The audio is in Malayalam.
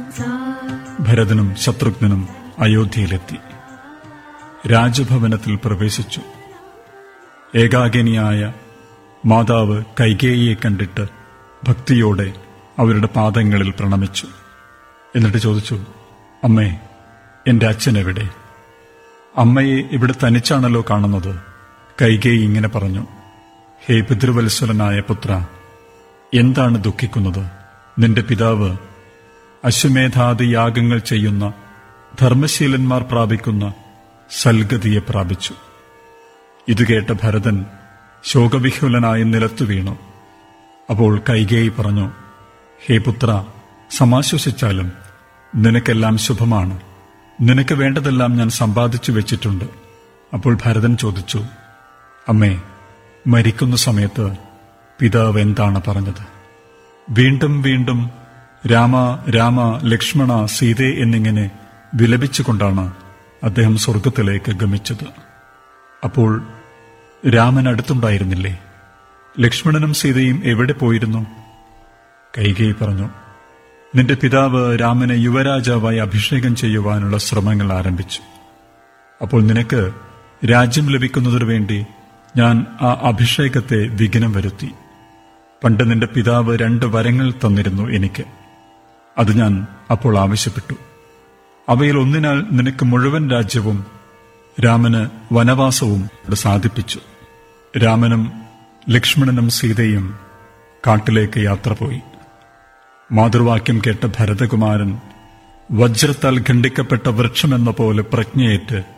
ഭരതനും ശത്രുഘ്നനും അയോധ്യയിലെത്തി രാജഭവനത്തിൽ പ്രവേശിച്ചു ഏകാകിനിയായ മാതാവ് കൈകേയിയെ കണ്ടിട്ട് ഭക്തിയോടെ അവരുടെ പാദങ്ങളിൽ പ്രണമിച്ചു എന്നിട്ട് ചോദിച്ചു അമ്മേ എന്റെ അച്ഛൻ എവിടെ അമ്മയെ ഇവിടെ തനിച്ചാണല്ലോ കാണുന്നത് കൈകേയി ഇങ്ങനെ പറഞ്ഞു ഹേ പിതൃവത്സലനായ പുത്ര എന്താണ് ദുഃഖിക്കുന്നത് നിന്റെ പിതാവ് അശ്വമേധാദി യാഗങ്ങൾ ചെയ്യുന്ന ധർമ്മശീലന്മാർ പ്രാപിക്കുന്ന സൽഗതിയെ പ്രാപിച്ചു ഇത് കേട്ട ഭരതൻ ശോകവിഹുലനായി നിലത്തു വീണു അപ്പോൾ കൈകേയി പറഞ്ഞു ഹേ പുത്ര സമാശ്വസിച്ചാലും നിനക്കെല്ലാം ശുഭമാണ് നിനക്ക് വേണ്ടതെല്ലാം ഞാൻ സമ്പാദിച്ചു വെച്ചിട്ടുണ്ട് അപ്പോൾ ഭരതൻ ചോദിച്ചു അമ്മേ മരിക്കുന്ന സമയത്ത് പിതാവ് എന്താണ് പറഞ്ഞത് വീണ്ടും വീണ്ടും രാമ രാമ ലക്ഷ്മണ സീതേ എന്നിങ്ങനെ വിലപിച്ചുകൊണ്ടാണ് അദ്ദേഹം സ്വർഗത്തിലേക്ക് ഗമിച്ചത് അപ്പോൾ രാമൻ അടുത്തുണ്ടായിരുന്നില്ലേ ലക്ഷ്മണനും സീതയും എവിടെ പോയിരുന്നു കൈകേയി പറഞ്ഞു നിന്റെ പിതാവ് രാമനെ യുവരാജാവായി അഭിഷേകം ചെയ്യുവാനുള്ള ശ്രമങ്ങൾ ആരംഭിച്ചു അപ്പോൾ നിനക്ക് രാജ്യം ലഭിക്കുന്നതിനു വേണ്ടി ഞാൻ ആ അഭിഷേകത്തെ വിഘ്നം വരുത്തി പണ്ട് നിന്റെ പിതാവ് രണ്ട് വരങ്ങൾ തന്നിരുന്നു എനിക്ക് അത് ഞാൻ അപ്പോൾ ആവശ്യപ്പെട്ടു അവയിൽ ഒന്നിനാൽ നിനക്ക് മുഴുവൻ രാജ്യവും രാമന് വനവാസവും സാധിപ്പിച്ചു രാമനും ലക്ഷ്മണനും സീതയും കാട്ടിലേക്ക് യാത്ര പോയി മാതൃവാക്യം കേട്ട ഭരതകുമാരൻ വജ്രത്താൽ ഖണ്ഡിക്കപ്പെട്ട വൃക്ഷമെന്ന പോലെ പ്രജ്ഞയേറ്റ്